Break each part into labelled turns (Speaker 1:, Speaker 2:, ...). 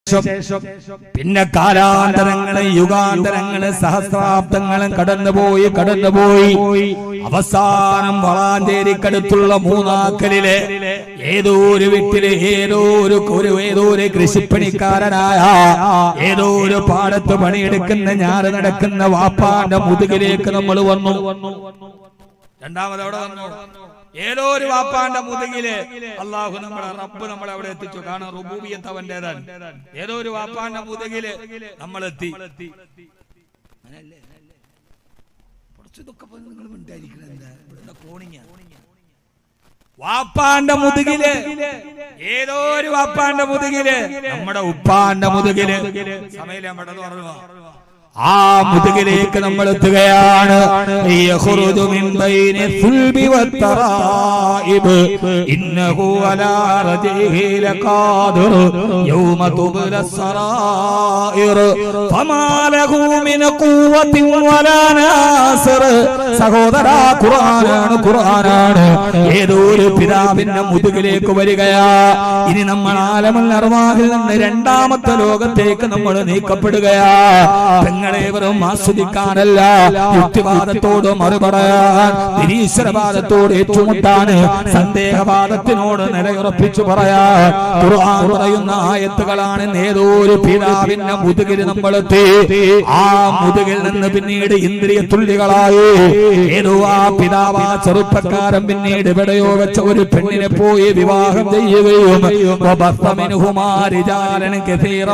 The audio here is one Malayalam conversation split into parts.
Speaker 1: പിന്നെ കാലാന്തരങ്ങള് യുഗാന്തരങ്ങള് സഹസ്രാബ്ദങ്ങളും കടന്നുപോയി കടന്നുപോയി അവസാനം വളാഞ്ചേരിക്കടുത്തുള്ള മൂന്നാക്കലിലെ ഏതോ ഒരു വീട്ടില് ഏതോ ഒരു ഒരു ഏതോ ഒരു കൃഷിപ്പണിക്കാരനായ ഏതോ ഒരു പാടത്ത് പണിയെടുക്കുന്ന ഞാറ് നടക്കുന്ന വാപ്പാന്റെ മുതുകിലേക്ക് നമ്മൾ വന്നു രണ്ടാമത് അവിടെ വന്നു ഏതോ ഒരു വാപ്പാന്റെ മുതുകില് അള്ളാഹു നമ്മളെ റബ്ബ് നമ്മളെ അവിടെ എത്തിച്ചു കാരണം റുബൂബിയത്ത് അവന്റേതാണ് ഏതോ ഒരു വാപ്പാന്റെ മുതുകില് നമ്മളെത്തി അങ്ങനെയല്ലേ? കുറച്ച് ഇതൊക്കെ പറഞ്ഞ് നിങ്ങൾ മിണ്ടായിരിക്കണത് എന്താ? ഇവിടുത്തെ കോണിങ്ങാ. വാപ്പാന്റെ മുതുകില് ഏതോ ഒരു വാപ്പാന്റെ മുതുകില് നമ്മുടെ ഉപ്പാന്റെ മുതുകില് സമയം നമ്മുടെ പറഞ്ഞു ആ മുതുകിലേക്ക് നമ്മൾ എത്തുകയാണ് യഖ്റുജു മിൻ ബൈനി സുൽബി വത്തറായിബ് ഇന്നഹു അലാ റജീഹി ലഖാദിർ യൗമ തുബ്ല സറായിർ ഫമാ ലഹു മിൻ ഖുവ്വത്തിൻ വലാ നാസിർ സഹോദരാ ഖുർആനാണ് ഖുർആനാണ് ഏതോ ഒരു പിതാവിന്റെ മുതുകിലേക്ക് വരികയാ ഇനി നമ്മൾ ആലമുൽ അർവാഹിൽ നിന്ന് രണ്ടാമത്തെ ലോകത്തേക്ക് നമ്മൾ നീക്കപ്പെടുകയാ പെങ്ങളെ വെറും ആസ്വദിക്കാനല്ല യുക്തിവാദത്തോട് മറുപറയാൻ നിരീശ്വരവാദത്തോട് ഏറ്റുമുട്ടാൻ സന്ദേഹവാദത്തിനോട് നിലയുറപ്പിച്ചു പറയാൻ ഖുർആൻ പറയുന്ന ആയത്തുകളാണ് ഏതോ ഒരു പിതാവിന്റെ മുതുകിൽ നമ്മളെത്തി ആ മുതുകിൽ നിന്ന് പിന്നീട് ഇന്ദ്രിയ തുള്ളികളായി ഏതോ ആ പിതാവ് ആ ചെറുപ്പക്കാരൻ പിന്നീട് എവിടെയോ വെച്ച ഒരു പെണ്ണിനെ പോയി വിവാഹം ചെയ്യുകയും وبث منهما رجالا كثيرا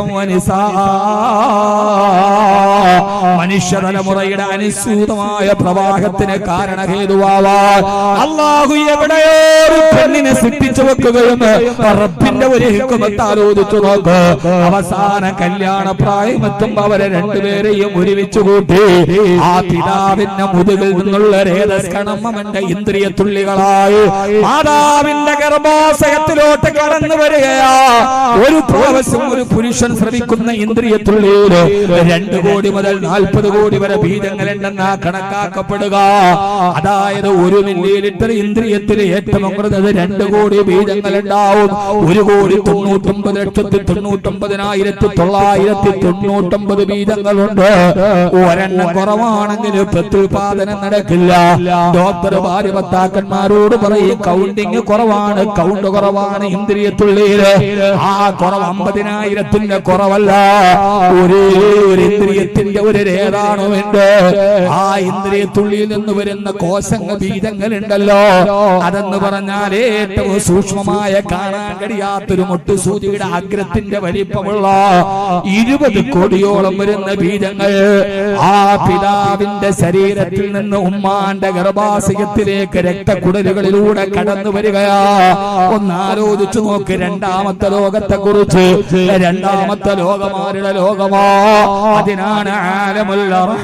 Speaker 1: ونساء മനുഷ്യ തലമുറയുടെ അനുസൂതമായ പ്രവാഹത്തിന് കാരണഹേതുവാവാൻ അള്ളാഹു എവിടെയോ ഒരു പെണ്ണിനെ സൃഷ്ടിച്ചു വെക്കുകയും റബ്ബിന്റെ ഒരു ഹിക്കുമത്ത് ആലോചിച്ചു നോക്ക് അവസാന കല്യാണ പ്രായമെത്തുമ്പോ അവരെ രണ്ടുപേരെയും ഒരുമിച്ച് കൂട്ടി ആ പിതാവിന്റെ മുതുകിൽ നിന്നുള്ള രേതസ്കണം അവന്റെ ഇന്ദ്രിയ തുള്ളികളായി മാതാവിന്റെ ഗർഭാശയത്തിലോട്ട് കടന്നു വരികയാ ഒരു പ്രാവശ്യം ഒരു പുരുഷൻ ശ്രമിക്കുന്ന ഇന്ദ്രിയ തുള്ളിയില് രണ്ടു കോടി മുതൽ നാൽപ്പത് കോടി വരെ ബീജങ്ങളുണ്ടെന്നാ കണക്കാക്കപ്പെടുക അതായത് ഒരു മില്ലി ലിറ്റർ ഇന്ദ്രിയത്തിൽ ഏറ്റവും കുറഞ്ഞത് രണ്ട് കോടി ബീജങ്ങൾ ഉണ്ടാവും ഒരു കോടി തൊണ്ണൂറ്റൊമ്പത് ലക്ഷത്തി തൊണ്ണൂറ്റൊമ്പതിനായിരത്തി തൊള്ളായിരത്തി തൊണ്ണൂറ്റൊമ്പത് ബീജങ്ങളുണ്ട് ഒരെണ്ണം കുറവാണെങ്കിൽ പ്രത്യുൽപാദനം നടക്കില്ല ഡോക്ടർ ഭാര്യ ഭർത്താക്കന്മാരോട് പറയും കൗണ്ടിങ് കുറവാണ് കൗണ്ട് കുറവാണ് ഇന്ദ്രിയത്തുള്ളിയില് ആ കുറവ് അമ്പതിനായിരത്തിന്റെ കുറവല്ല ഒരേ ഒരു ഇന്ദ്രിയത്തിന്റെ ഒരു രേതാണുണ്ട് ആ ഇന്ദ്രിയത്തുള്ളിയിൽ നിന്ന് വരുന്ന കോശങ്ങൾ ബീജങ്ങൾ ഉണ്ടല്ലോ അതെന്ന് പറഞ്ഞാൽ ഏറ്റവും സൂക്ഷ്മമായ കാണാൻ കഴിയാത്തൊരു മുട്ടുസൂചിയുടെ അഗ്രത്തിന്റെ വലിപ്പമുള്ള ഇരുപത് കോടിയോളം വരുന്ന ബീജങ്ങൾ ആ പിതാവിന്റെ ശരീരത്തിൽ നിന്ന് ഉമ്മാന്റെ ഗർഭാശയത്തിലേക്ക് രക്തക്കുടലുകളിലൂടെ കടന്നു വരികയാ ഒന്ന് ആലോചിച്ചു നോക്ക് രണ്ടാമത്തെ ലോകത്തെ കുറിച്ച് രണ്ടാമത്തെ ലോകമാരുടെ ലോകമോ അതിനാണ് ആലമുൽ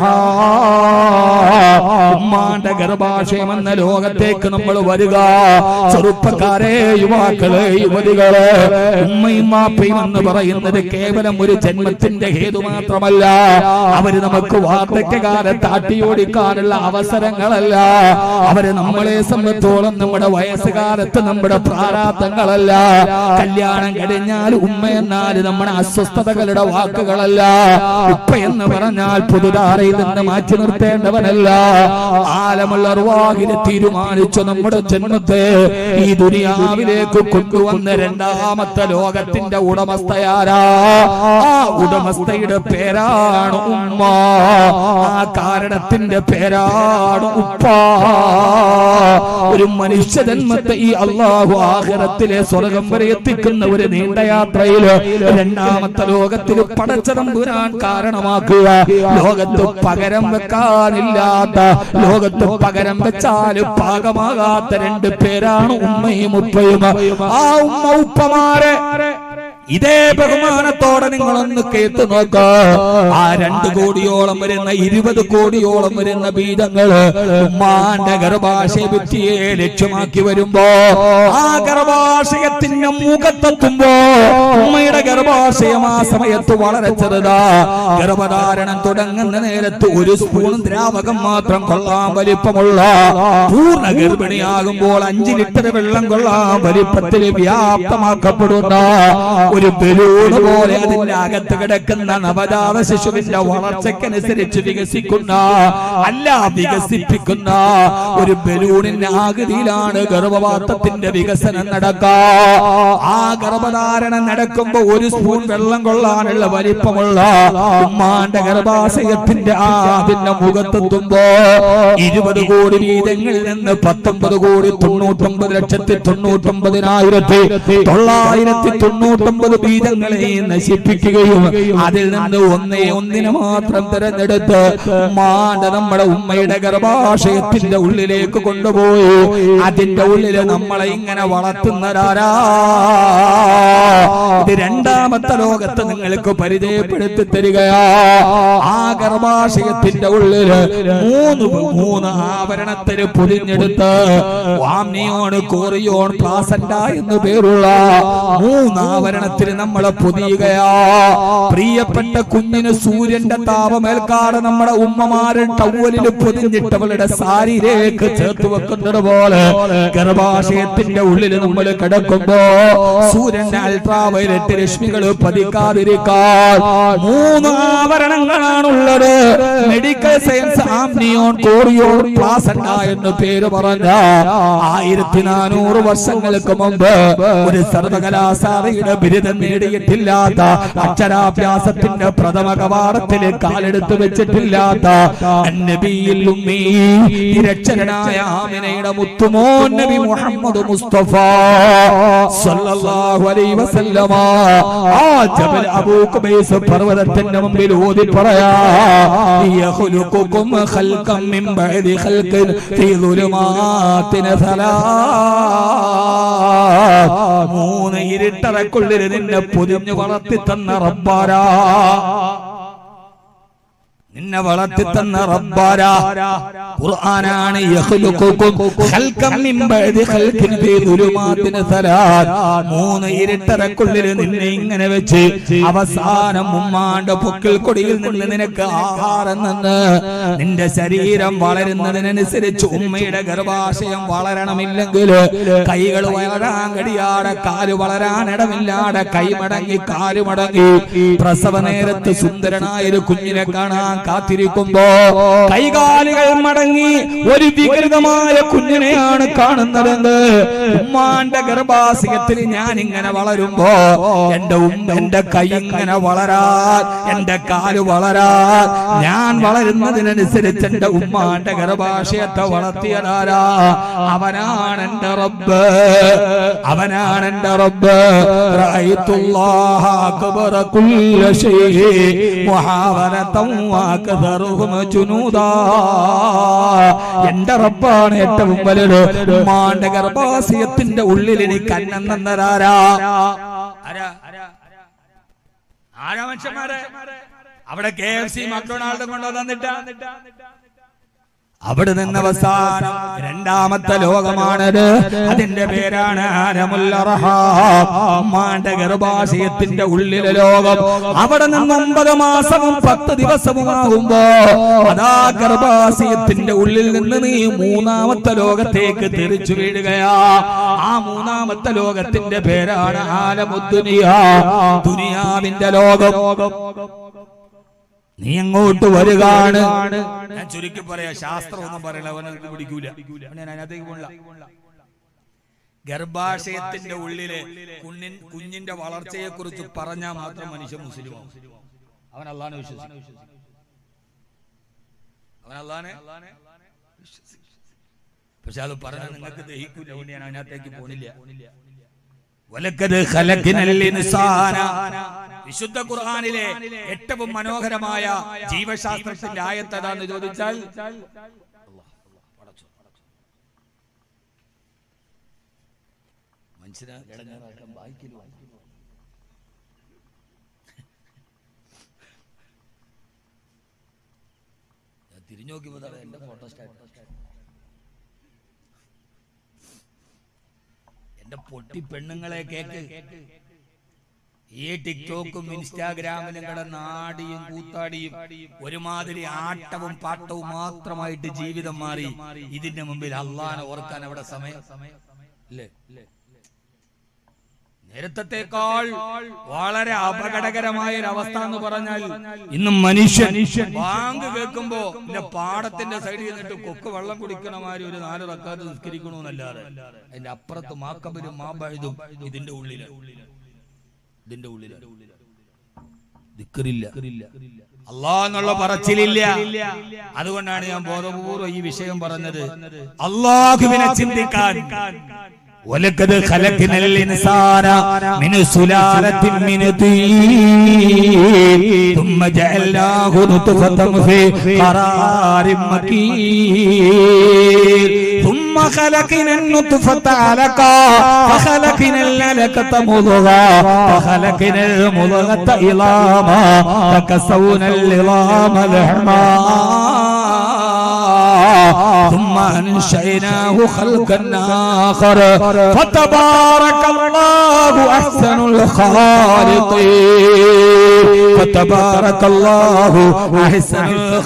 Speaker 1: അർഹാം. ഉമ്മാന്റെ ഗർഭാശയം എന്ന ലോകത്തേക്ക് നമ്മൾ വരിക ചെറുപ്പക്കാരെ യുവാക്കളെ യുവതികളെ ഉമ്മയും മാപ്പയും എന്ന് പറയുന്നത് കേവലം ഒരു ജന്മത്തിന്റെ ഹേതു മാത്രമല്ല അവര് നമുക്ക് വാർദ്ധക്യകാലത്ത് അട്ടിയോടിക്കാനുള്ള അവസരങ്ങളല്ല അവര് നമ്മളെ സംബന്ധിച്ചോളം നമ്മുടെ വയസ്സുകാലത്ത് നമ്മുടെ പ്രാരാബ്ദങ്ങളല്ല കല്യാണം കഴിഞ്ഞാൽ ഉമ്മ എന്നാൽ നമ്മുടെ അസ്വസ്ഥതകളുടെ വാക്കുകളല്ല ഉപ്പ എന്ന് പറഞ്ഞാൽ പുതുതാറയിൽ നിന്ന് മാറ്റി നിർത്തേണ്ടവനല്ല ആലമുള്ള അറുവാഹിനെ തീരുമാനിച്ചു നമ്മുടെ ജന്മത്തെ ഈ ദുനിയാവിലേക്ക് കൊണ്ടുവന്ന രണ്ടാമത്തെ ലോകത്തിന്റെ ഉടമസ്ഥയാരാ ആ ഉടമസ്ഥയുടെ പേരാണ് ഉമ്മ ആ കാരണത്തിന്റെ പേരാണ് ഉപ്പ ഒരു മനുഷ്യ ജന്മത്തെ ഈ അള്ളാഹു ആഹ്റത്തിലെ സ്വർഗം വരെ എത്തിക്കുന്ന ഒരു നീണ്ട യാത്രയില് രണ്ടാമത്തെ ലോകത്തിൽ പടച്ചതമ്പുരാൻ കാരണമാക്കുക ലോകത്ത് പകരം വെക്കാനില്ലാത്ത ലോകത്ത് പകരം വെച്ചാൽ പാകമാകാത്ത രണ്ട് പേരാണ് ഉമ്മയും ഉപ്പയും ആ ഉമ്മ ഉപ്പമാരെ ഇതേ ബഹുമാനത്തോടെ നിങ്ങളൊന്ന് കേട്ടു നോക്ക ആ രണ്ട് കോടിയോളം വരുന്ന ഇരുപത് കോടിയോളം വരുന്ന ബീജങ്ങള് ഉമ്മാന്റെ ഗർഭാശയ ഭിത്തിയെ ലക്ഷ്യമാക്കി വരുമ്പോ ആ ഗർഭാശയത്തിന്റെ മുഖത്തെത്തുമ്പോ ഉമ്മയുടെ ഗർഭാശയം ആ സമയത്ത് വളരെ ചെറുതാ ഗർഭധാരണം തുടങ്ങുന്ന നേരത്ത് ഒരു സ്പൂൺ ദ്രാവകം മാത്രം കൊള്ളാൻ വലിപ്പമുള്ള പൂർണ്ണ ഗർഭിണിയാകുമ്പോൾ അഞ്ച് ലിറ്റർ വെള്ളം കൊള്ളാൻ വലിപ്പത്തിൽ വ്യാപ്തമാക്കപ്പെടുന്ന ഒരു ബലൂൺ പോലെ അതിന്റെ അകത്ത് കിടക്കുന്ന നവജാത ശിശുവിന്റെ വളർച്ചയ്ക്കനുസരിച്ച് വികസിക്കുന്ന അല്ല വികസിപ്പിക്കുന്ന ഒരു ബലൂണിന്റെ ആകൃതിയിലാണ് ഗർഭപാത്രത്തിന്റെ വികസനം നടക്കുക ആ ഗർഭധാരണം നടക്കുമ്പോ ഒരു സ്പൂൺ വെള്ളം കൊള്ളാനുള്ള വലിപ്പമുള്ള ഉമ്മാന്റെ ഗർഭാശയത്തിന്റെ ആ അതിന്റെ മുഖത്തെത്തുമ്പോ ഇരുപത് കോടി വീതങ്ങളിൽ നിന്ന് പത്തൊമ്പത് കോടി തൊണ്ണൂറ്റൊമ്പത് ലക്ഷത്തി തൊണ്ണൂറ്റൊമ്പതിനായിരത്തി തൊള്ളായിരത്തി തൊണ്ണൂറ്റൊമ്പത് ബീജങ്ങളെ നശിപ്പിക്കുകയും അതിൽ നിന്ന് ഒന്നേ ഒന്നിനെ മാത്രം തിരഞ്ഞെടുത്ത് ഉമ്മാന്റെ നമ്മുടെ ഉമ്മയുടെ ഗർഭാശയത്തിന്റെ ഉള്ളിലേക്ക് കൊണ്ടുപോയി അതിന്റെ ഉള്ളില് നമ്മളെ ഇങ്ങനെ വളർത്തുന്നതാരാ ഇത് രണ്ടാമത്തെ ലോകത്ത് നിങ്ങൾക്ക് പരിചയപ്പെടുത്തി തരികയാ ആ ഗർഭാശയത്തിന്റെ ഉള്ളില് മൂന്ന് മൂന്ന് ആവരണത്തിന് പൊതിഞ്ഞെടുത്ത് വാമ്നിയോൺ കോറിയോൺ പ്ലാസന്റ എന്ന് പേരുള്ള മൂന്ന് ആവരണത്തിന് നമ്മളെ പൊതിയുകയാ പ്രിയപ്പെട്ട കുഞ്ഞിന് സൂര്യന്റെ താപമേൽക്കാതെ നമ്മുടെ ഉമ്മമാരെ ടവലിൽ പൊതിഞ്ഞിട്ട് അവളുടെ സാരിയിലേക്ക് ചേർത്ത് വെക്കുന്നത് പോലെ ഗർഭാശയത്തിന്റെ ഉള്ളിൽ നമ്മൾ കിടക്കുമ്പോ സൂര്യന്റെ അൾട്രാ വയലറ്റ് രശ്മികൾ പതിക്കാതിരിക്കാൻ മൂന്ന് ആവരണങ്ങളാണുള്ളത് medical science amnion chorion placenta എന്ന് പേര് പറഞ്ഞ ആയിരത്തി നാനൂറ് വർഷങ്ങൾക്ക് മുമ്പ് ഒരു സർവകലാശാലയുടെ ബിരുദം നേടിയിട്ടില്ലാത്ത അക്ഷരാഭ്യാസത്തിന്റെ പ്രഥമ കവാടത്തിൽ കാലെടുത്ത് വെച്ചിട്ടില്ലാത്ത നബിയിൽ ഉമ്മീ നിരക്ഷരനായ ആമിനയുടെ മുത്തുമോ നബി മുഹമ്മദ് മുസ്തഫ സല്ലല്ലാഹു അലൈഹി വസല്ലമ ആ ജബൽ അബൂ ഖുബൈസ് പർവതത്തിന്റെ മുമ്പിൽ ഓതി പറയാ യഖ്ലുഖുകും ഖൽഖം മിൻ ബഅദി ഖൽഖിൻ ഫീ ദുലുമാത്തിന സലാത്ത് മൂന്ന് ഇരുട്ടറക്കുള്ളിൽ നിന്നെ പൊതിഞ്ഞു വളർത്തി തന്ന റബ്ബാരാ നിന്നെ വളർത്തി തന്ന റബ്ബാരാ ഖുർആനാണ് യഖ്ലുഖുകും ഖൽഖം മിൻ ബഅദി ഖൽഖിൻ ഫീ ദുലുമാത്തിൻ സലാത്ത് മൂന്ന് ഇരുട്ടറക്കുള്ളിൽ നിന്നെ ഇങ്ങനെ വെച്ച് അവസാനം ഉമ്മാന്റെ പൊക്കിൽ കൊടിയിൽ നിന്ന് നിനക്ക് ആഹാരം നിന്ന് നിന്റെ ശരീരം വളരുന്നതിനനുസരിച്ച് ഉമ്മയുടെ ഗർഭാശയം വളരണമില്ലെങ്കിൽ കൈകൾ വളരാൻ കഴിയാതെ കാല് വളരാൻ ഇടമില്ലാതെ കൈ മടങ്ങി കാല് മടങ്ങി പ്രസവ നേരത്ത് സുന്ദരനായ ഒരു കുഞ്ഞിനെ കാണാൻ കാത്തിരിക്കുമ്പോ കൈകാലുകൾ മടങ്ങി ഒരു വികൃതമായ കുഞ്ഞിനെയാണ് കാണുന്നതെന്ന് ഉമ്മാന്റെ ഗർഭാശയത്തിൽ ഞാൻ ഇങ്ങനെ വളരുമ്പോ എന്റെ ഉമ്മ എന്റെ കൈ ഇങ്ങനെ വളരാൻ എന്റെ കാല് വളരാൻ ഞാൻ വളരുന്നതിനനുസരിച്ച് എന്റെ ഉമ്മാന്റെ ഗർഭാശയത്തെ വളർത്തിയതാരാ അവനാണ് എന്റെ റബ്ബ് അവനാണ് എന്റെ റബ്ബ് റഅയ്തുല്ലാഹ അക്ബറ കുല്ല ശൈഇ മുഹാവറതൻ വഅക്തറുഹും ജുനൂദാ എന്റെ റബ്ബാണ് ഏറ്റവും വലുത് ഉമ്മാന്റെ ഗർഭാശയത്തിന്റെ ഉള്ളിൽ എനിക്ക് അന്നം തന്നതാരാ ആരാ ആരാ മനുഷ്യന്മാരെ അവിടെ കെ എഫ് സി മക്ഡൊണാൾഡും കൊണ്ടുവന്നിട്ടാ അവിടെ നിന്ന് അവസാനം രണ്ടാമത്തെ ലോകമാണത് അതിന്റെ പേരാണ് ആരമുല്ലറഹാന്റെ ഗർഭാശയത്തിന്റെ ഉള്ളിലെ ലോകം അവിടെ നിന്ന് ഒമ്പത് മാസവും പത്ത് ദിവസവുമാകുമ്പോ അതാ ഗർഭാശയത്തിന്റെ ഉള്ളിൽ നിന്ന് നീ മൂന്നാമത്തെ ലോകത്തേക്ക് തെറിച്ചു വീഴുകയാ ആ മൂന്നാമത്തെ ലോകത്തിന്റെ പേരാണ് ആലമുദ്ദുനിയ ദുനിയാവിന്റെ ലോകം നീ അങ്ങോട്ട് വരികയാണ് ഞാൻ ചുരുക്കി പറയാ ശാസ്ത്രം ഒന്നും പറയില്ല അവനത് പിടിക്കൂല അവനെ ഞാൻ അതിനകത്തേക്ക് പോണില്ല ഗർഭാശയത്തിന്റെ ഉള്ളിലെ കുഞ്ഞിൻ കുഞ്ഞിന്റെ വളർച്ചയെ കുറിച്ച് പറഞ്ഞാൽ മാത്രം മനുഷ്യൻ മുസ്ലിം അവൻ അള്ളാനെ വിശ്വസിക്കും അവൻ അള്ളാനെ പക്ഷെ അത് പറഞ്ഞാൽ നിങ്ങൾക്ക് ദഹിക്കൂല അതുകൊണ്ട് ഞാൻ അതിനകത്തേക്ക് പോണില്ല വലക്കത് ഖലഖിനൽ ഇൻസാന വിശുദ്ധ ഖുർആനിലെ ഏറ്റവും മനോഹരമായ ജീവശാസ്ത്രത്തിന്റെ ആയത്ത് ഏതാന്ന് ചോദിച്ചാൽ മനുഷ്യനെ ഇടങ്ങേറാക്കാൻ വായിക്കല് വായിക്കല്. ഞാൻ തിരിഞ്ഞു നോക്കിയപ്പോ എന്റെ ഫോട്ടോ സ്റ്റാറ്റ് എന്റെ പൊട്ടി പെണ്ണുങ്ങളെ കേക്ക് ഈ ടിക്ടോക്കും ഇൻസ്റ്റാഗ്രാമിലും കിടന്ന് ആടിയും കൂത്താടിയും ഒരുമാതിരി ആട്ടവും പാട്ടവും മാത്രമായിട്ട് ജീവിതം മാറി ഇതിന്റെ മുമ്പിൽ അള്ളാനെ ഓർക്കാൻ അവിടെ സമയം ഇല്ലേ നേരത്തേക്കാൾ വളരെ അപകടകരമായ ഒരു അവസ്ഥ എന്ന് പറഞ്ഞാൽ ഇന്ന് മനുഷ്യൻ ബാങ്ക് കേൾക്കുമ്പോ എന്റെ പാടത്തിന്റെ സൈഡിൽ നിന്നിട്ട് കൊക്ക് വെള്ളം കുടിക്കണമാതിരി ഒരു നാല് റക്കാത്ത് നിസ്കരിക്കണമെന്നല്ലാതെ അതിന്റെ അപ്പുറത്ത് മാക്കബരും മാബഴുതും ഇതിന്റെ ഉള്ളില് ഇതിന്റെ ഉള്ളില് ദിക്റില്ല അള്ളാ എന്നുള്ള പറച്ചിലില്ല അതുകൊണ്ടാണ് ഞാൻ ബോധപൂർവ്വം ഈ വിഷയം പറഞ്ഞത് അള്ളാഹുവിനെ ചിന്തിക്കാൻ ولقد خلقنا الإنسان من سلالة من طين ثم جعلناه نطفة في قرار مكين ثم خلقنا النطفة علقة فخلقنا العلقة مضغة فخلقنا المضغة عظاما فكسونا العظام لحما ثم أنشأناه خلقا آخر فتبارك الله أحسن الخالقين فتبارك الله أحسن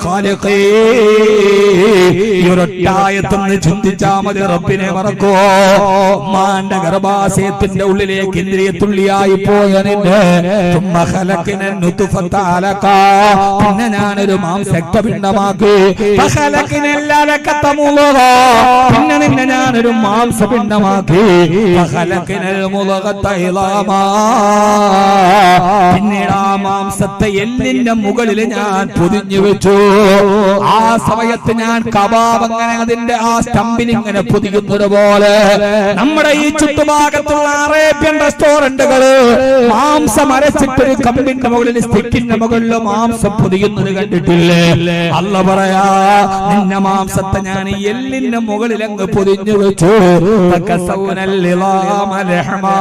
Speaker 1: الخالقين ഒരൊറ്റായത്തൊന്ന് ചിന്തിച്ചാ മതി റബ്ബിനെ മറക്കോ മാന്റെ ഗർഭാശയത്തിന്റെ ഉള്ളിലേക്ക് ഇന്ദ്രിയത്തുള്ളിയായി പോയ നിന്നെ തുമ്മ ഖലഖിന നുത്ഫത അലഖ പിന്നെ ഞാനൊരു മാംസക്തപിണ്ഡമാക്കി ഫഖലഖിന ലലഖത മുളഗ പിന്നെ നിന്നെ ഞാനൊരു മാംസപിണ്ഡമാക്കി ഫഖലഖിന മുളഗത ഇളാമ പിന്നീട് ആ മാംസത്തെ എല്ലിന്റെ മുകളിൽ ഞാൻ പൊതിഞ്ഞു വെച്ചു ആ സമയത്ത് ഞാൻ കബാബ് അങ്ങനെ അതിന്റെ ആ സ്റ്റമ്പിൽ ഇങ്ങനെ പൊതിയുന്നത് പോലെ നമ്മുടെ ഈ ചുറ്റുഭാഗത്തുള്ള അറേബ്യൻ റെസ്റ്റോറന്റുകള് മാംസം അരച്ചിട്ടൊരു കമ്പിന്റെ മുകളിൽ സ്റ്റിക്കിന്റെ മുകളിൽ മാംസം പൊതിയുന്നത് കണ്ടിട്ടില്ലേ അല്ല പറയാ നിന്നെ മാംസത്തെ ഞാൻ ഈ എല്ലിന്റെ മുകളിൽ അങ്ങ് പൊതിഞ്ഞു വെച്ചു ഫകസൗനൽ ഇളാമ ലഹ്മാ.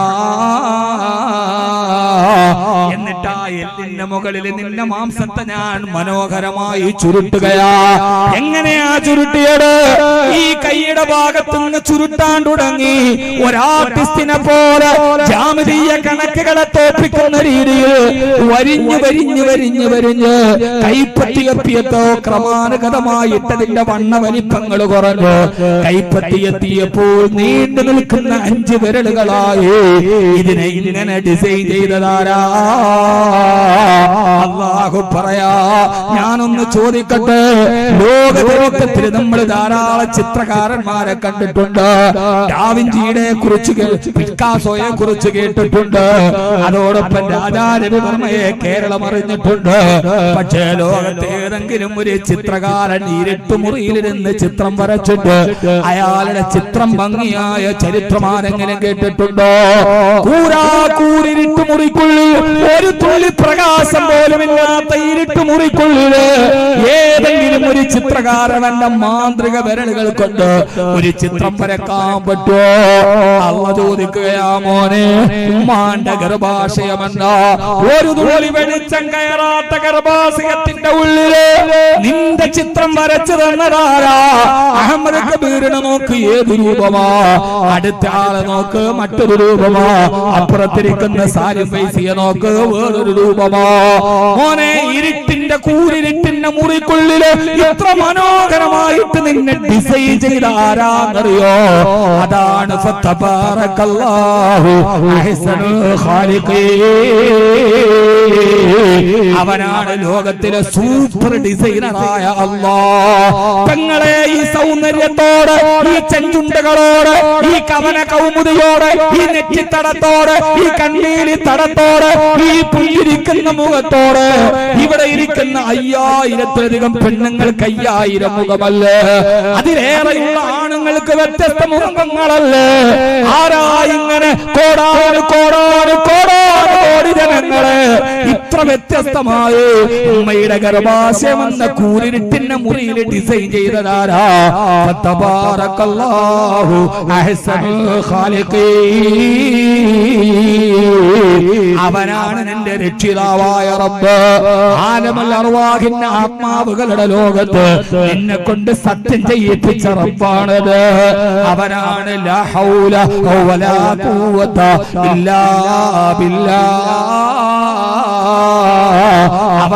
Speaker 1: എന്നിട്ട് ആ എല്ലിന്റെ മുകളിൽ നിന്റെ മാംസത്തെ ഞാൻ മനോഹരമായി ചുരുട്ടുകയാ എങ്ങനെയാ ചുരുട്ടിയത് ഈ കൈയുടെ ഭാഗത്ത് നിന്ന് ചുരുട്ടാൻ തുടങ്ങി ഒരാർട്ടിസ്റ്റിനെ പോലെ ജാമിതീയ കണക്കുകളെ തോപ്പിക്കുന്ന രീതിയിൽ വരിഞ്ഞു വരിഞ്ഞു വരിഞ്ഞു വരിഞ്ഞ് കൈപ്പറ്റിയെത്തിയത്തോ ക്രമാനുഗതമായിട്ടതിന്റെ വണ്ണ വലിപ്പങ്ങൾ കുറഞ്ഞു കൈപ്പറ്റിയെത്തിയപ്പോൾ നീണ്ടു നിൽക്കുന്ന അഞ്ച് വിരലുകളായി ഇതിനെ ഇങ്ങനെ ഡിസൈൻ ചെയ്തതാരാ അള്ളാഹു പറയാ ഞാനൊന്ന് ചോദിക്കട്ടെ ലോകത്തിൽ നമ്മൾ ധാരാളം ചിത്രകാരന്മാരെ കണ്ടിട്ടുണ്ട് ഡാവിഞ്ചിയുടെ കുറിച്ച് കേ- പിക്കാസോയെ കുറിച്ച് കേട്ടിട്ടുണ്ട് അതോടൊപ്പം രാജാരവിവർമ്മയെ കേരളം അറിഞ്ഞിട്ടുണ്ട് പക്ഷേ ലോകത്തെ ഏതെങ്കിലും ഒരു ചിത്രകാരൻ ഇരുട്ടുമുറിയിലിരുന്ന് ചിത്രം വരച്ചിട്ട് അയാളുടെ ചിത്രം ഭംഗിയായ ചരിത്രമാരെങ്കിലും കേട്ടിട്ടുണ്ടോ കൂരാ കൂരിരുട്ടുമുറിക്കുള്ളിൽ ഒരു തുള്ളി പ്രകാശം പോലുമില്ലാത്ത ഇരുട്ടുമുറിക്കുള്ളില് ഏതെങ്കിലും ഒരു ചിത്രകാരവന്റെ മാന്ത്രിക വിരലുകൾ കൊണ്ട് ഒരു ചിത്രം വരക്കാൻ പറ്റുമോ അള്ള ചോദിക്കുകയാ മോനെ ഉമ്മാന്റെ ഗർഭാശയമെന്ന ഒരു തുള്ളി വെളിച്ചം കയറാത്ത ഗർഭാശയത്തിന്റെ ഉള്ളില് നിന്റെ ചിത്രം വരച്ചു തന്നതാരാ അഹമ്മദ് കബീറിനെ നോക്ക് ഏത് രൂപമാ അടുത്ത ആളെ നോക്ക് മറ്റൊരു രൂപമാ അപ്പുറത്തിരിക്കുന്ന സാരി പൈസയെ നോക്ക് വേറൊരു രൂപമാ മോനെ ഇരുട്ടിന്റെ കൂരിരുട്ടിന്റെ മുറിക്കുള്ളില് ഇത്ര മനോഹരമായിട്ട് നിന്നെ ഡിസൈൻ ചെയ്ത ആരാന്നറിയോ അതാണ് ഫത്തബാറക്കല്ലാഹു അഹ്സനുൽ ഖാലിഖീൻ. അവനാണ് ലോകത്തിലെ സൂപ്പർ ഡിസൈനറായ അല്ലാ പെങ്ങളെ ഈ സൗന്ദര്യത്തോട് ഈ ചെഞ്ചുണ്ടകളോട് ഈ കവന കൗമുദിയോട് ഈ നെറ്റിത്തടത്തോട് ഈ കണ്ണീലി തടത്തോട് ഈ പുല്ലിരിക്കുന്ന മുഖത്തോട് ഇവിടെ ഇരിക്കുന്ന അയ്യായിരത്തിലധികം പെണ്ണുങ്ങൾക്ക് അയ്യായിരം മുഖമല്ലേ അതിലേറെയുള്ള ആണുങ്ങൾക്ക് വ്യത്യസ്ത മുഖങ്ങളല്ലേ ആരാ ഇങ്ങനെ കോടാന് കോടാന് കോടാന് കോടി ജനങ്ങളെ ഇത്ര വ്യത്യസ്തമായി ഉമ്മയുടെ ഗർഭാശയമെന്ന കൂരിരുട്ടിന്റെ മുറിയിൽ ഡിസൈൻ ചെയ്തതാരാ ഫത്തബാറക്കല്ലാഹു അഹ്സനുൽ ഖാലിഖീൻ. അവനാണ് നിന്റെ രക്ഷിതാവായ റബ്ബ് ആലമൽ അർവാഹിന്റെ ആത്മാവുകളുടെ ലോകത്ത് നിന്നെ കൊണ്ട് സത്യം ചെയ്യിപ്പിച്ച റബ്ബാണത് അവനാണ് ലാ ഹൗല വലാ ഖുവത ഇല്ലാ ബില്ലാ അവനാണ്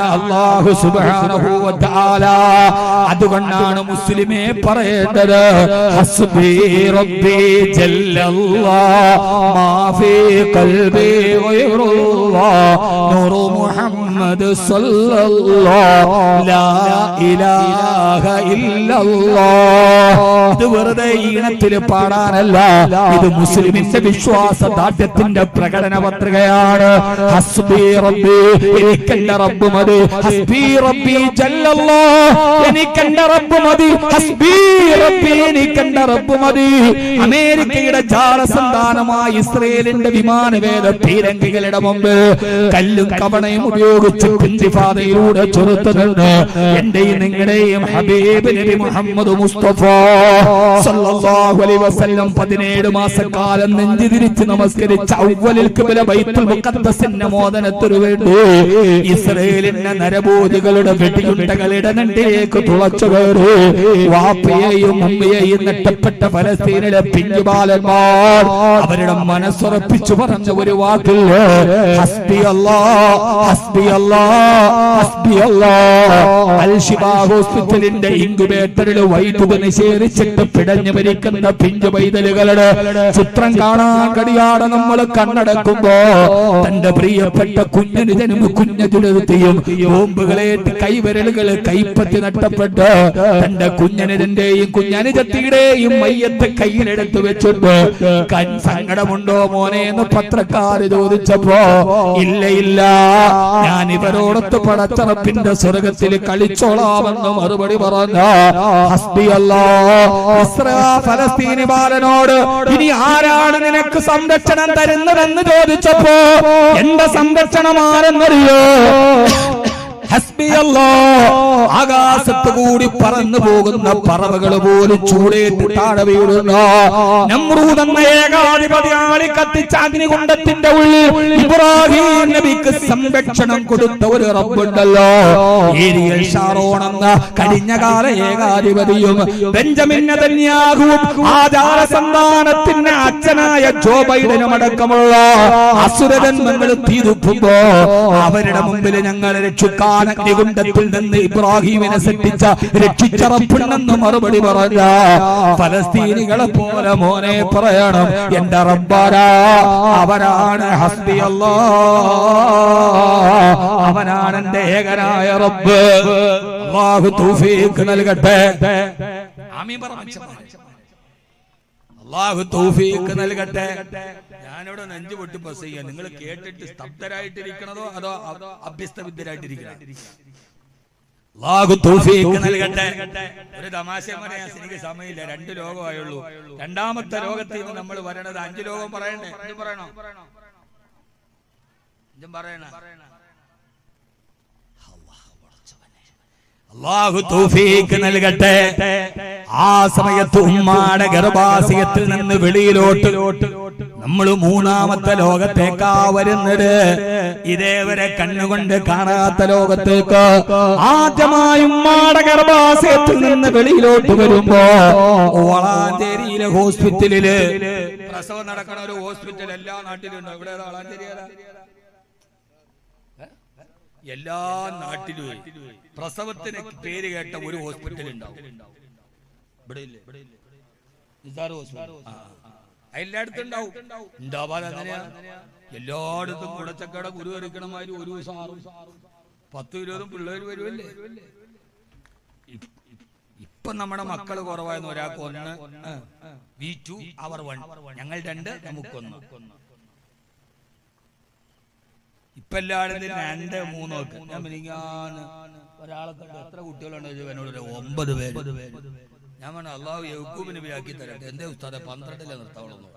Speaker 1: അള്ളാഹു സുബ്ഹാനഹു വ തആല അതുകൊണ്ടാണ് മുസ്ലിമേ പറയേണ്ടത് ഹസ്ബി റബ്ബി ജല്ലല്ലാഹ് മാ ഫീ ഖൽബി ഗൈറുല്ലാഹ് നൂറു മുഹമ്മദ് സല്ലല്ലാഹ് ലാ ഇലാഹ ഇല്ലല്ലാഹ് ഇത് വെറുതെ ഈണത്തിൽ പാടാനല്ല ഇത് മുസ്ലിമിന്റെ വിശ്വാസ ദാഢ്യത്തിന്റെ പ്രകടന പത്രികയാണ് ഹസ്ബി റബ്ബി എനിക്കെന്റെ റബ്ബ് മതി ഹസ്ബി റബ്ബി ജല്ലല്ലാ എനിക്കെന്റെ റബ്ബ് മതി ഹസ്ബി റബ്ബി എനിക്കെന്റെ റബ്ബ് മതി അമേരിക്കയുടെ ജാലസന്താനമായ ഇസ്രയേലിന്റെ വിമാനവേദ പീരങ്കികളുടെ മുമ്പ് കല്ലും കവണയും ഉപയോഗിച്ച് കുഞ്ചിപാതയിലൂടെ ചെറുത്തു നിന്ന് എന്റെയും നിങ്ങളുടെയും ഹബീബ് നബി മുഹമ്മദ് മുസ്തഫ സല്ലല്ലാഹു അലൈഹി വസല്ലം 17 മാസക്കാലം നെഞ്ചു തിരിച്ച് നമസ്കരിച്ച അവ്വലിൽ കിബില ബൈത്തുൽ മുഖദ്ദസിന്റെ മോദനത്തിനു വേണ്ടി ഇസ്രയേലിന്റെ നരഭൂതികളുടെ വെടിയുണ്ടകളുടെ നെണ്ടിലേക്ക് തുളച്ചു കയറി വാപ്പയെയും ഉമ്മയെയും നെട്ടപ്പെട്ട ഫലസ്തീനിലെ പിഞ്ചുബാലന്മാർ അവരുടെ മനസ്സുറപ്പിച്ചു പറഞ്ഞ ഒരു വാക്കിൽ ഹസ്ബി അല്ലാ ഹസ്ബി അല്ലാ ഹസ്ബി അല്ലാ അൽഷിബ ഹോസ്പിറ്റലിന്റെ ഇൻക്യുബേറ്ററിൽ വൈദ്യുതി നിഷേധിച്ചിട്ട് പിടഞ്ഞു മരിക്കുന്ന പിഞ്ചു പൈതലുകളുടെ ചിത്രം കാണാൻ കഴിയാതെ നമ്മൾ കണ്ണടക്കുമ്പോ തന്റെ പ്രിയപ്പെട്ട കുഞ്ഞിന് ജന്മ കുഞ്ഞതിലെത്തിയും ബോംബുകളേറ്റ് കൈവിരലുകൾ കൈപ്പറ്റി നഷ്ടപ്പെട്ട് തന്റെ കുഞ്ഞനിന്റെയും കുഞ്ഞനുജത്തിയുടെയും മയ്യത്ത് കയ്യിലെടുത്ത് വെച്ചിട്ട് കൺ സങ്കടമുണ്ടോ മോനെ എന്ന് പത്രക്കാര് ചോദിച്ചപ്പോ ഇല്ല ഇല്ല ഞാൻ ഇവരോടൊത്ത് പടച്ചറപ്പിന്റെ സ്വർഗത്തിൽ കളിച്ചോളാമെന്ന് മറുപടി പറഞ്ഞ ഹസ്ബി അല്ലാ ഇസ്രാ ഫലസ്തീനി ബാലനോട് ഇനി ആരാണ് നിനക്ക് സംരക്ഷണം തരുന്നതെന്ന് ചോദിച്ചപ്പോ എന്റെ സംരക്ഷണം ആരെന്നറിയോ ഹസ്ബി അല്ലാ ആകാശത്ത് കൂടി പറന്നു പോകുന്ന പറവകൾ പോലും ചൂടേറ്റ് താഴെ വീഴുന്ന നമ്രൂദ് എന്ന ഏകാധിപതിയാളി കത്തിച്ച അഗ്നികുണ്ടത്തിന്റെ ഉള്ളിൽ ഇബ്രാഹിം നബിക്ക് സംരക്ഷണം കൊടുത്ത ഒരു റബ്ബുണ്ടല്ലോ ഏരിയൽ ഷാറോൺ എന്ന കഴിഞ്ഞ കാല ഏകാധിപതിയും ബെഞ്ചമിൻ നെതന്യാഹുവും ആചാര സന്താനത്തിന്റെ അച്ഛനായ ജോ ബൈഡനും അടക്കമുള്ള അസുരജന്മങ്ങൾ തീരുപ്പുമ്പോ അവരുടെ മുമ്പിൽ ഞങ്ങളെ രക്ഷിക്കാൻ അഗ്നികുണ്ടത്തിൽ നിന്ന് ഇബ്രാഹിമിനെ സൃഷ്ടിച്ച രക്ഷിച്ച റബ്ബുണ്ടെന്ന് മറുപടി പറഞ്ഞ ഫലസ്തീനികളെ പോലെ മോനെ പറയണം എന്റെ റബ്ബാരാ അവരാണ് ഹസ്ബി അല്ലാ അവനാണ് എന്റെ ഏകനായ റബ്ബ് അള്ളാഹു തൗഫീഖ് നൽകട്ടെ ആമീൻ പറ മനുഷ്യന്മാരെ. അള്ളാഹു തൗഫീഖ് നൽകട്ടെ ഞാനിവിടെ നെഞ്ചു പൊട്ടി ബസ് ചെയ്യാൻ നിങ്ങൾ കേട്ടിട്ട് സ്തബ്ധരായിട്ടിരിക്കണതോ അതോ അതോ അഭ്യസ്തവിദ്യരായിട്ടിരിക്കണോ അള്ളാഹു തൗഫീഖ് നൽകട്ടെ ഒരു തമാശ പറയാൻ എനിക്ക് സമയമില്ല രണ്ട് ലോകമായുള്ളൂ രണ്ടാമത്തെ ലോകത്തിൽ നിന്ന് നമ്മൾ വരണത് അഞ്ചു ലോകം പറയണ്ടേ അഞ്ചും പറയണോ അഞ്ചും പറയണ അള്ളാഹു തൗഫീഖ് നൽകട്ടെ ആ സമയത്ത് ഉമ്മാടെ ഗർഭാശയത്തിൽ നിന്ന് വെളിയിലോട്ട് നമ്മൾ മൂന്നാമത്തെ ലോകത്തേക്കാ വരുന്നത് ഇതേവരെ കണ്ണുകൊണ്ട് കാണാത്ത ലോകത്തേക്ക് ആദ്യമായി ഉമ്മാടെ ഗർഭാശയത്തിൽ നിന്ന് വെളിയിലോട്ട് വരുമ്പോ വളാഞ്ചേരിയിലെ ഹോസ്പിറ്റലില് പ്രസവം നടക്കണ ഒരു ഹോസ്പിറ്റൽ എല്ലാ നാട്ടിലും ഉണ്ടോ ഇവിടെ ഏതാ വളാഞ്ചേരി ഏതാ? എല്ലാ നാട്ടിലും പ്രസവത്തിന് പേര് കേട്ട ഒരു ഹോസ്പിറ്റൽ ഉണ്ടാവും ഇവിടെ ഇല്ലേ? നിസാർ ഹോസ്പിറ്റൽ ആ, ആ. എല്ലായിടത്തും ഉണ്ടാവും ഉണ്ടാവാതെ അങ്ങനെയാ എല്ലായിടത്തും കുടച്ചക്കട ഗുരു എറിക്കണമാതിരി ഒരു ദിവസം ആറും പത്ത് ഇരുപതും പിള്ളേർ വരുമല്ലേ ഇപ്- ഇപ്പൊ നമ്മുടെ മക്കള് കുറവായെന്ന് ഒരാൾക്ക് ഒന്ന് വി ടു അവർ വൺ ഞങ്ങൾ രണ്ട് നമുക്കൊന്ന് ഇപ്പൊ എല്ലായിടത്തും രണ്ട് മൂന്നോ ഒക്കെ ഞാൻ മിനിങ്ങാന്ന് ഒരാളെ കണ്ടു എത്ര കുട്ടികളുണ്ടോ ചോദിച്ചു എന്നോട് ഒരു ഒമ്പത് പേര് ഞാൻ പറഞ്ഞു അള്ളാഹു യഹൂബിന് ആക്കി തരട്ടെ എന്തേ ഉസ്താദെ പന്ത്രണ്ടിലെ നിർത്താവുള്ളൂ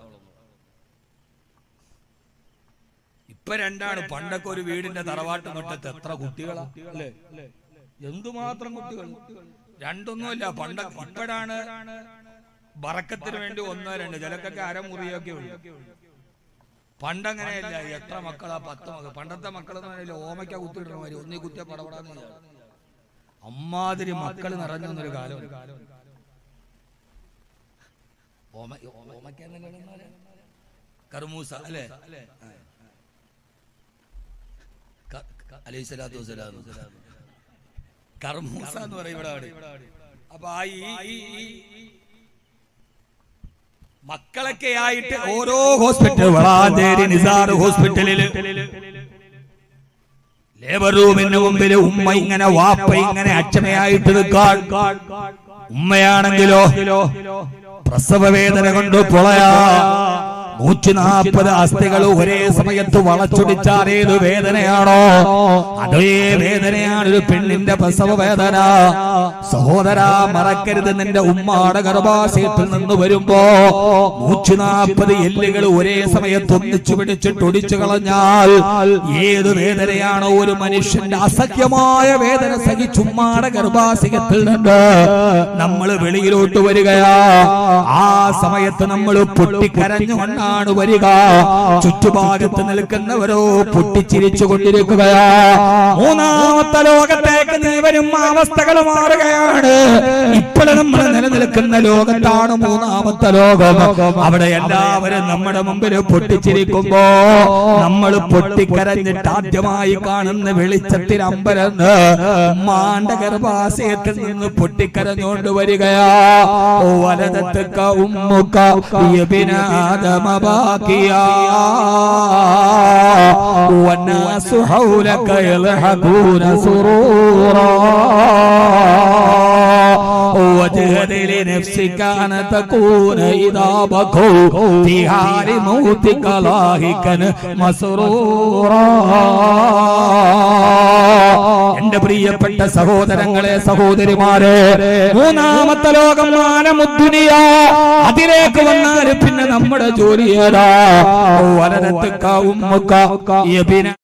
Speaker 1: ഇപ്പൊ രണ്ടാണ് പണ്ടൊക്കെ ഒരു വീടിന്റെ തറവാട്ട് മുറ്റത്ത് എത്ര കുട്ടികളാ അല്ലേ എന്തുമാത്രം കുട്ടികൾ രണ്ടൊന്നുമില്ല പണ്ട ഇപ്പോഴാണ് ബറക്കത്തിന് വേണ്ടി ഒന്നോ രണ്ട് ചിലക്കൊക്കെ അരമുറിയൊക്കെ ഉള്ളു പണ്ടങ്ങനെയല്ല എത്ര മക്കളാ പത്ത് മക്കൾ പണ്ടത്തെ മക്കളെന്ന് പറഞ്ഞാൽ ഓമയ്ക്ക കുത്തിയിടണ മാതിരി ഒന്നീ കുത്തിയ പടപടാന്ന് വിചാരിച്ചു. അമ്മാതിരി മക്കൾ നിറഞ്ഞൊന്നൊരു കാലം ഓമ ഓമയ്ക്ക എന്നല്ലേ പറയാ? കർമൂസ അല്ലേ ക- ക- അലൈഹി സ്വലാത്തു വസ്സലാം കർമൂസ എന്ന് പറയും ഇവിടെ അവിടെ. അപ്പൊ ആ ഈ ഈ- ഈ മക്കളൊക്കെ ആയിട്ട് ഓരോ ഹോസ്പിറ്റൽ വളാഞ്ചേരി നിസാർ ഹോസ്പിറ്റലിൽ ലേബർ റൂമിന് മുമ്പിൽ ഉമ്മ ഇങ്ങനെ വാപ്പ ഇങ്ങനെ അച്ഛനയായിട്ട് നിൽക്കാൻ ഉമ്മയാണെങ്കിലോ പ്രസവ വേദന കൊണ്ട് പൊളയാ നൂറ്റി നാൽപ്പത് അസ്ഥികൾ ഒരേ സമയത്ത് വളച്ചൊടിച്ചാൽ ഏത് വേദനയാണോ അതേ വേദനയാണ് ഒരു പെണ്ണിന്റെ പ്രസവ വേദന സഹോദര മറക്കരുത് നിന്റെ ഉമ്മാടെ ഗർഭാശയത്തിൽ നിന്ന് വരുമ്പോ നൂറ്റി നാൽപ്പത് എല്ലുകൾ ഒരേ സമയത്ത് ഒന്നിച്ചു പിടിച്ചിട്ട് ഒടിച്ചു കളഞ്ഞാൽ ഏത് വേദനയാണോ ഒരു മനുഷ്യന്റെ അസഖ്യമായ വേദന സഹിച്ചുമ്മാടെ ഗർഭാശയത്തിൽ നിന്ന് നമ്മൾ വെളിയിലോട്ട് വരികയാ ആ സമയത്ത് നമ്മൾ പൊട്ടിക്കരഞ്ഞുകൊണ്ടാണ് വരിക ചുറ്റുഭാഗത്ത് നിൽക്കുന്നവരോ പൊട്ടിച്ചിരിച്ചു കൊണ്ടിരിക്കുകയാ മൂന്നാമത്തെ ലോകത്തേക്ക് നീ വരും അവസ്ഥകൾ മാറുകയാണ് ഇപ്പോഴും നമ്മൾ നിലനിൽക്കുന്ന ലോകത്താണ് മൂന്നാമത്തെ ലോകം അവിടെ എല്ലാവരും നമ്മുടെ മുമ്പിൽ പൊട്ടിച്ചിരിക്കുമ്പോ നമ്മൾ പൊട്ടിക്കരഞ്ഞിട്ട് ആദ്യമായി കാണുന്ന വെളിച്ചത്തിൽ അമ്പരന്ന് ഉമ്മാന്റെ ഗർഭാശയത്തിൽ നിന്ന് പൊട്ടിക്കരഞ്ഞുകൊണ്ട് വരികയാ ഓ വലതത്തക്ക ഉമ്മുക്ക യബിനാദമ ബാക്കിയാ والناس حولك يضحكون سرورا وجهد لنفسك أن تكون إذا بكوا في حال موتك لاهكا مسرورا എന്റെ പ്രിയപ്പെട്ട സഹോദരങ്ങളെ സഹോദരിമാരെ മൂന്നാമത്തെ ലോകം മാനമുദ്ദുനിയ അതിലേക്ക് വന്നാൽ പിന്നെ നമ്മുടെ ജോലി ഏതാ വലനത്ത് ഉമ്മുക്ക യബിന